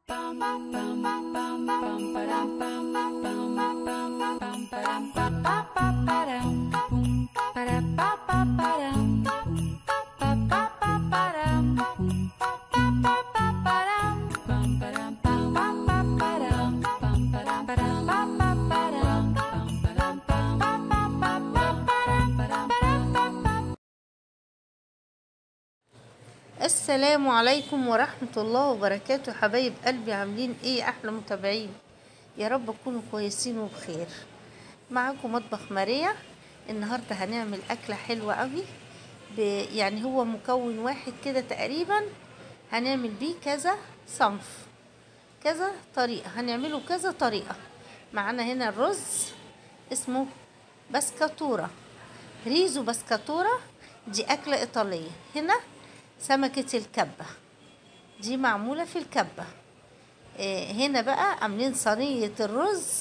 السلام عليكم ورحمة الله وبركاته حبايب قلبي عاملين ايه احلى متابعين يا رب تكونوا كويسين وبخير معاكم مطبخ ماريا النهاردة هنعمل أكلة حلوة قوي ب... يعني هو مكون واحد كده تقريبا هنعمل بيه كذا صنف كذا طريقة هنعمله كذا طريقة معانا هنا الرز اسمه بسكاتورة ريزو بسكاتورة دي أكلة إيطالية هنا سمكة الكبة دي معمولة في الكبة إيه هنا بقى عاملين صينية الرز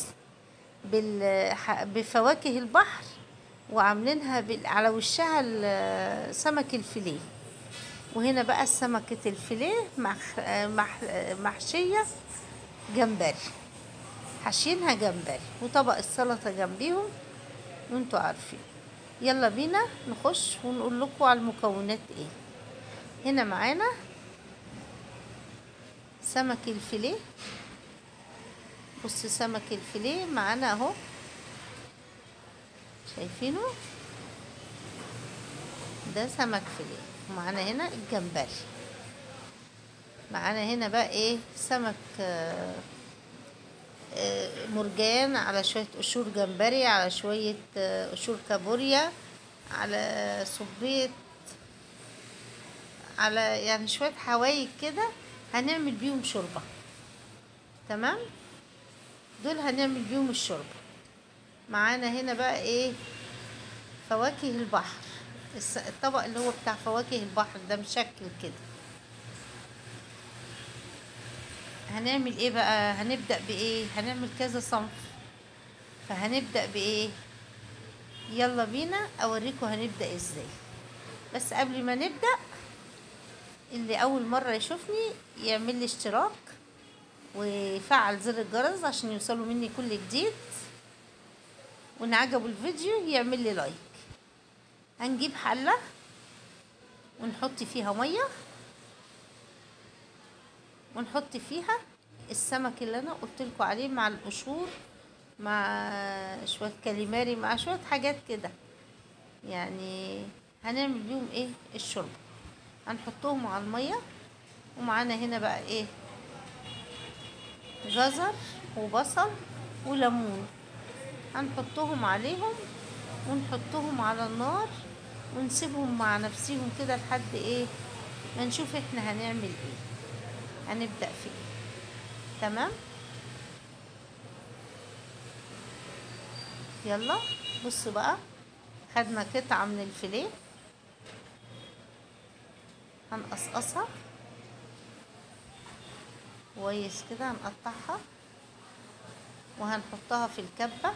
بفواكه البحر وعاملينها على وشها سمك الفيليه وهنا بقى سمكة الفيليه مح مح محشية جمبري حاشينها جمبري وطبق السلطة جنبيهم وانتوا عارفين يلا بينا نخش ونقول لكم على المكونات ايه هنا معانا سمك الفيليه بص سمك الفيليه معانا اهو شايفينه ده سمك فيليه ومعانا هنا الجمبري معانا هنا بقى ايه سمك آه آه مرجان على شوية قشور جمبري على شوية آه قشور كابوريا على صبيط على يعني شوية حوايج كده هنعمل بيهم شوربة تمام دول هنعمل بيهم الشوربة معانا هنا بقى ايه فواكه البحر الطبق اللي هو بتاع فواكه البحر ده مشكل كده هنعمل ايه بقى هنبدأ بايه هنعمل كذا صنف فهنبدأ بايه يلا بينا اوريكم هنبدأ ازاي بس قبل ما نبدأ اللي اول مرة يشوفني يعمل لي اشتراك ويفعل زر الجرس عشان يوصلوا مني كل جديد وان عجبه الفيديو يعمل لي لايك هنجيب حلة ونحط فيها مية ونحط فيها السمك اللي انا قلت لكم عليه مع القشور مع شوية كاليماري مع شوية حاجات كده يعني هنعمل بيهم ايه الشوربه هنحطهم على المية ومعانا هنا بقى ايه جزر وبصل وليمون هنحطهم عليهم ونحطهم على النار ونسيبهم مع نفسهم كده لحد ايه ما نشوف احنا هنعمل ايه هنبدأ في ايه تمام يلا بصوا بقى خدنا قطعة من الفيليه هنقصقصها كويس كده هنقطعها وهنحطها في الكبة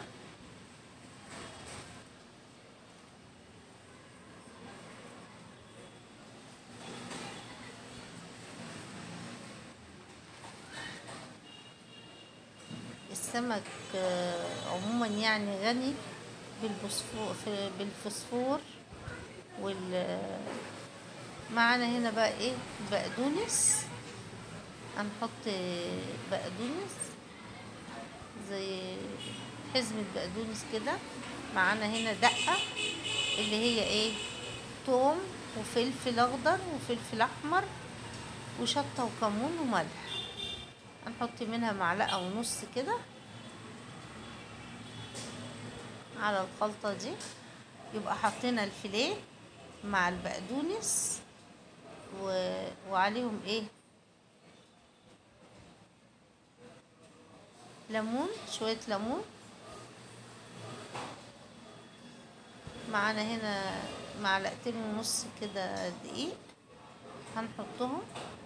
السمك عموما يعني غني بالفوسفور بالفوسفور وال معانا هنا بقى ايه بقدونس هنحط بقدونس زي حزمة بقدونس كده معانا هنا دقة اللي هي ايه توم وفلفل اخضر وفلفل احمر وشطة وكمون وملح هنحط منها معلقة ونص كده على الخلطة دي يبقى حطينا الفيليه مع البقدونس و... وعليهم ايه ليمون شوية ليمون معانا هنا معلقتين ونص كده دقيق هنحطهم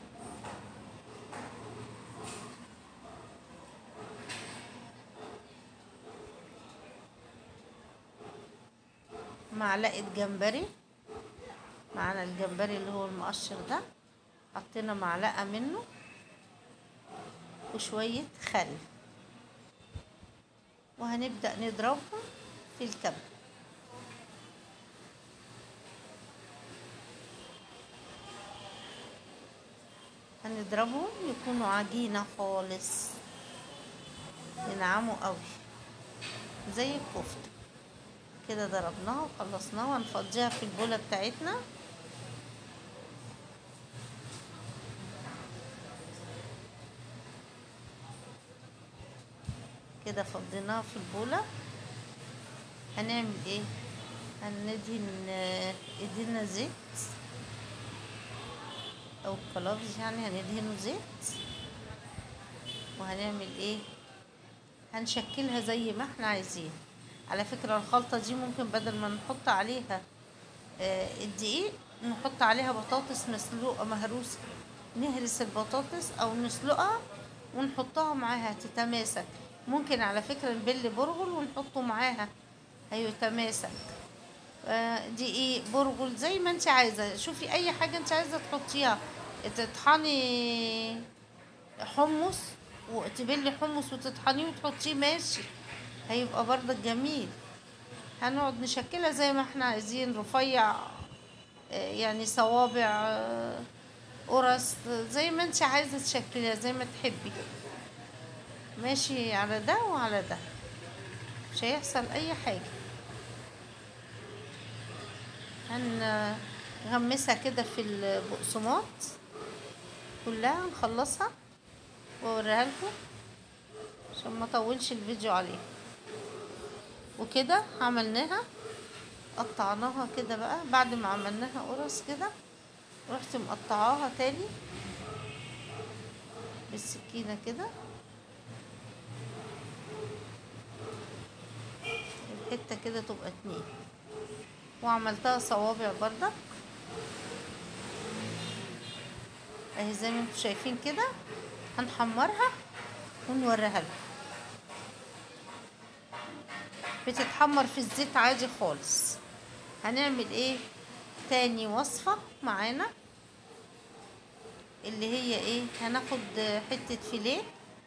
معلقة جمبري معانا الجمبري اللي هو المقشر ده حطينا معلقة منه وشوية خل وهنبدأ نضربهم في الكبة هنضربهم يكونوا عجينة خالص ينعموا قوي زي الكفتة كده ضربناها وخلصناها وهنفضيها في البولة بتاعتنا كده فضيناها في البولة هنعمل ايه هندهن آه، ايدينا زيت او الكلافز يعني هندهنه زيت وهنعمل ايه هنشكلها زي ما احنا عايزين على فكرة الخلطة دي ممكن بدل ما نحط عليها آه، الدقيق نحط عليها بطاطس مسلوقة مهروسة نهرس البطاطس او نسلقها ونحطها معاها تتماسك ممكن على فكرة نبل برغل ونحطه معاها هيتماسك آه، دقيق برغل زي ما انت عايزة شوفي اي حاجة انت عايزة تحطيها تطحني حمص وتبلي حمص وتطحنيه وتحطيه ماشي هيبقى برضك جميل هنقعد نشكلها زي ما احنا عايزين رفيع آه، يعني صوابع آه، قرص زي ما انت عايزة تشكليها زي ما تحبي ماشي على ده وعلى ده مش هيحصل اي حاجة هنغمسها كده في البقسماط كلها نخلصها واوريها لكم عشان ما اطولش الفيديو عليه وكده عملناها قطعناها كده بقى بعد ما عملناها قرص كده رحت مقطعاها تاني بالسكينة كده الحتة كده تبقى اتنين وعملتها صوابع بردك اهي زي ما انتم شايفين كده هنحمرها ونوريها لكم بتتحمر في الزيت عادي خالص هنعمل ايه تاني وصفة معانا اللي هي ايه هناخد حتة فيليه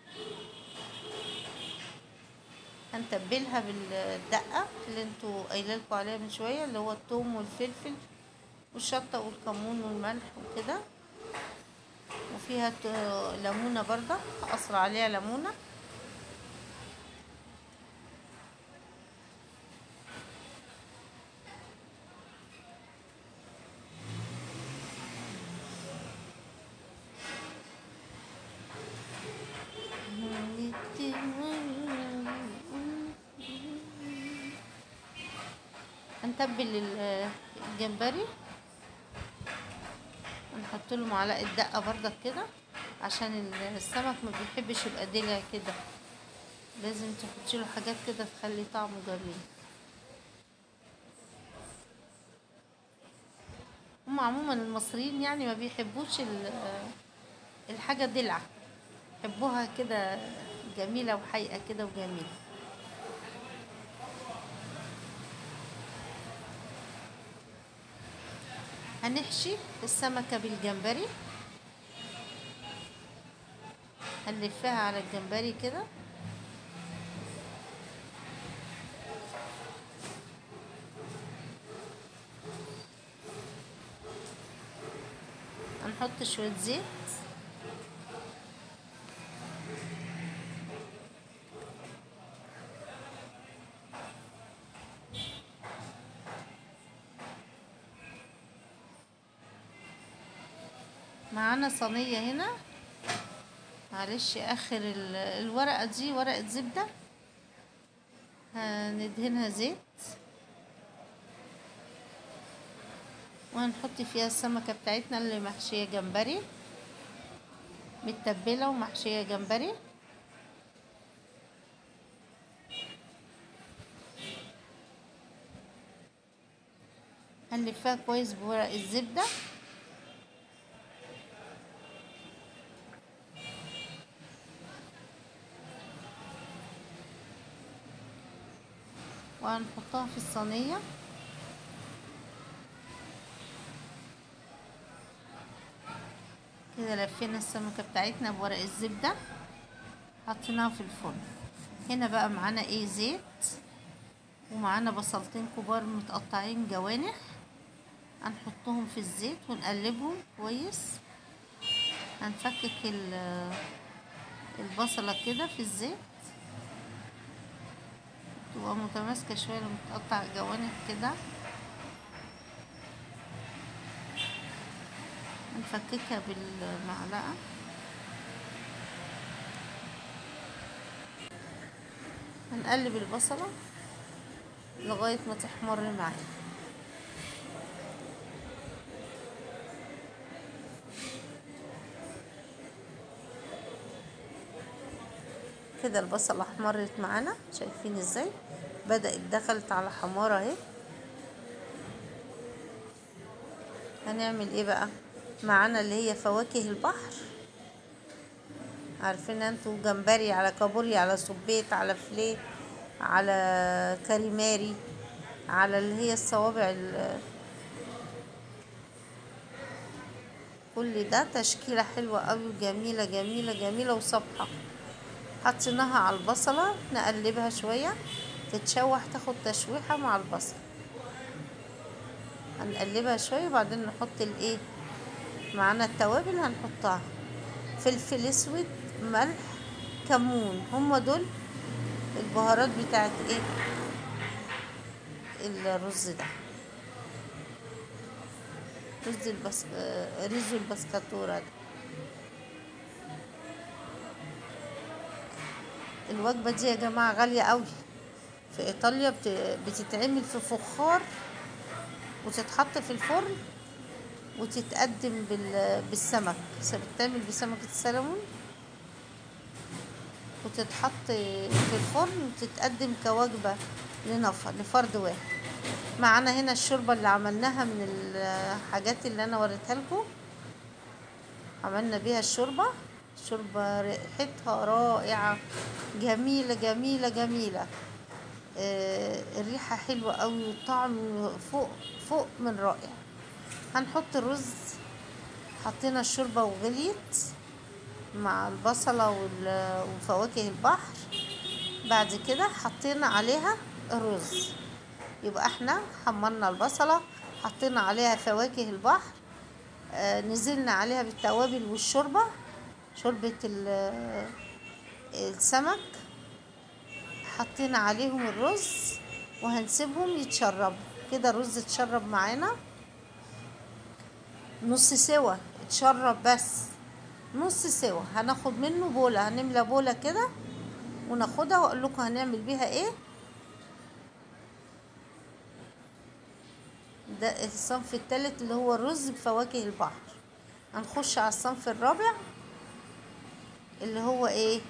هنتبلها بالدقة اللي انتوا قايلالكوا عليها من شوية اللي هو الثوم والفلفل والشطة والكمون والملح وكده وفيها ت- ليمونة برضه أقصر عليها ليمونة هنتبل ال- الجمبري هنحط له معلقه دقه بردك كده عشان ال- السمك ما بيحبش يبقى دلع كده لازم تحطي له حاجات كده تخلي طعمه جميل هم عموما المصريين يعني ما بيحبوش ال- الحاجه دلع يحبوها كده جميله وحقيقه كده وجميله هنحشي السمكة بالجمبري هنلفها على الجمبري كده هنحط شوية زيت معانا صينية هنا معلش اخر ال- الورقة دي ورقة زبدة هندهنها زيت وهنحط فيها السمكة بتاعتنا اللي محشية جمبري متبلة ومحشية جمبري هنلفها كويس بورق الزبده وهنحطها في الصينية كده لفينا السمكة بتاعتنا بورق الزبدة حطيناها في الفرن هنا بقى معانا ايه زيت ومعانا بصلتين كبار متقطعين جوانح هنحطهم في الزيت ونقلبهم كويس هنفكك ال- البصلة كده في الزيت تبقى متماسكة شوية لما تقطع جوانح كده نفككها بالمعلقة هنقلب البصلة لغاية ما تحمر معانا كده البصلة احمرت معانا شايفين ازاي بدأت دخلت على حمارة اهي هنعمل ايه بقى معانا اللي هي فواكه البحر عارفين انتوا جمبري على كابوري على سبيت على فليه على كاريماري على اللي هي الصوابع ال- كل ده تشكيلة حلوة قوي وجميلة جميلة جميلة وصبحة حطيناها على البصلة نقلبها شوية تتشوح تاخد تشويحة مع البصل هنقلبها شوية وبعدين نحط الايه معانا التوابل هنحطها فلفل اسود ملح كمون هما دول البهارات بتاعت ايه الرز ده رز البس آه، ريزو البسكاتورا ده الوجبة دي يا جماعة غالية قوي في ايطاليا بت- بتتعمل في فخار وتتحط في الفرن وتتقدم بال- بالسمك س- بتتعمل بسمكة السلمون وتتحط في الفرن وتتقدم كوجبة لنفر لفرد واحد معانا هنا الشوربة اللي عملناها من الحاجات اللي انا وريتها لكم عملنا بيها الشوربة شوربة ريحتها رائعة جميلة جميلة جميلة آه، الريحة حلوة قوي والطعم فوق فوق من رائع هنحط الرز حطينا الشوربة وغليت مع البصلة وال- وفواكه البحر بعد كده حطينا عليها الرز يبقى احنا حمرنا البصلة حطينا عليها فواكه البحر آه، نزلنا عليها بالتوابل والشوربة شوربة ال- السمك حطينا عليهم الرز وهنسيبهم يتشربوا كده الرز اتشرب معانا نص سوا اتشرب بس نص سوا هناخد منه بولة هنملى بولة كده وناخدها واقول لكم هنعمل بيها ايه ده الصنف التالت اللي هو الرز بفواكه البحر هنخش على الصنف الرابع اللي هو ايه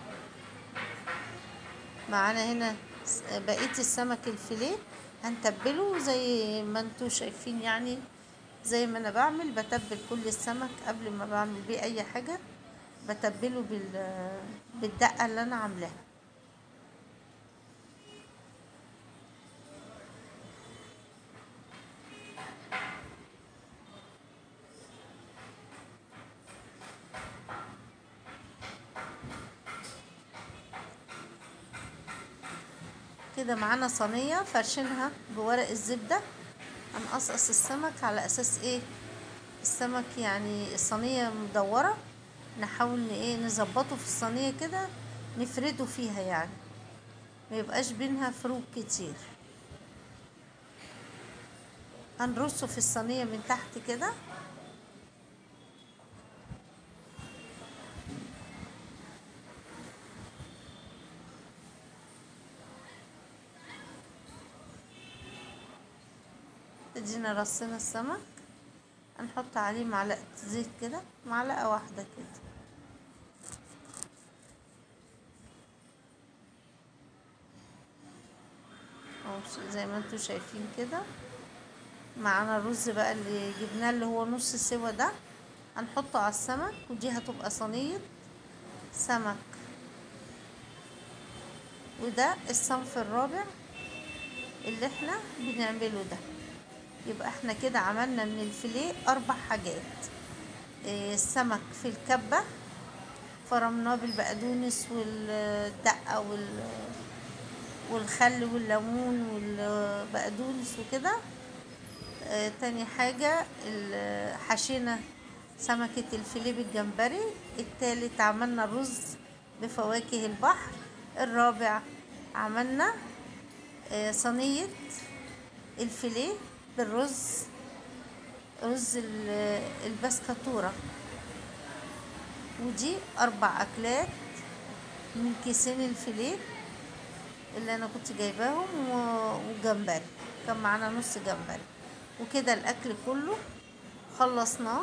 معانا هنا س- بقية السمك الفيليه هنتبله زي ما انتوا شايفين يعني زي ما انا بعمل بتبل كل السمك قبل ما بعمل بيه اي حاجة بتبله بال بالدقة اللي انا عاملاها كده معانا صينية فرشينها بورق الزبدة هنقصقص السمك على اساس ايه السمك يعني الصينية مدورة نحاول ن- ايه نظبطه في الصينية كده نفرده فيها يعني ما يبقاش بينها فروق كتير هنرصه في الصينية من تحت كده ادينا رصينا السمك هنحط عليه معلقة زيت كده معلقة واحدة كده أهو ش- زي ما انتوا شايفين كده معانا الرز بقى اللي جبناه اللي هو نص سوا ده هنحطه على السمك ودي هتبقى صينية سمك وده الصنف الرابع اللي احنا بنعمله ده يبقى احنا كده عملنا من الفيليه اربع حاجات إيه، السمك في الكبة فرمناه بالبقدونس والدقة وال والخل والليمون والبقدونس وكده آه تاني حاجة ال- حشينا سمكة الفيليه بالجمبري التالت عملنا الرز بفواكه البحر الرابع عملنا آه صينية الفيليه بالرز رز ال- البسكاتورة ودي أربع أكلات من كيسين الفيليه اللي أنا كنت جايباهم و- وجمبري كان معانا نص جمبري وكده الأكل كله خلصناه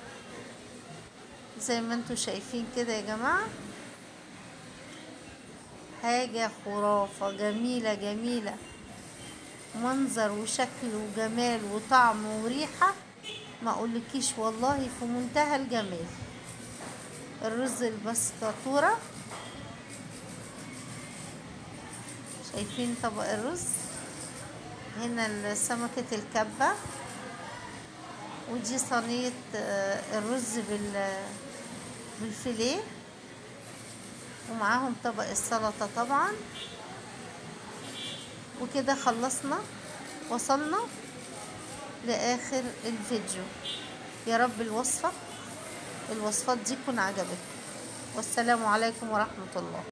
زي ما انتوا شايفين كده يا جماعة حاجة خرافة جميلة جميلة منظر وشكل وجمال وطعم وريحة ما اقولكيش والله في منتهى الجمال الرز البسكاتورة شايفين طبق الرز هنا سمكة الكبة ودي صينية آه، الرز بال بالفيليه ومعاهم طبق السلطة طبعا وكده خلصنا وصلنا لآخر الفيديو يا رب الوصفة الوصفات دي تكون عجبتكم والسلام عليكم ورحمة الله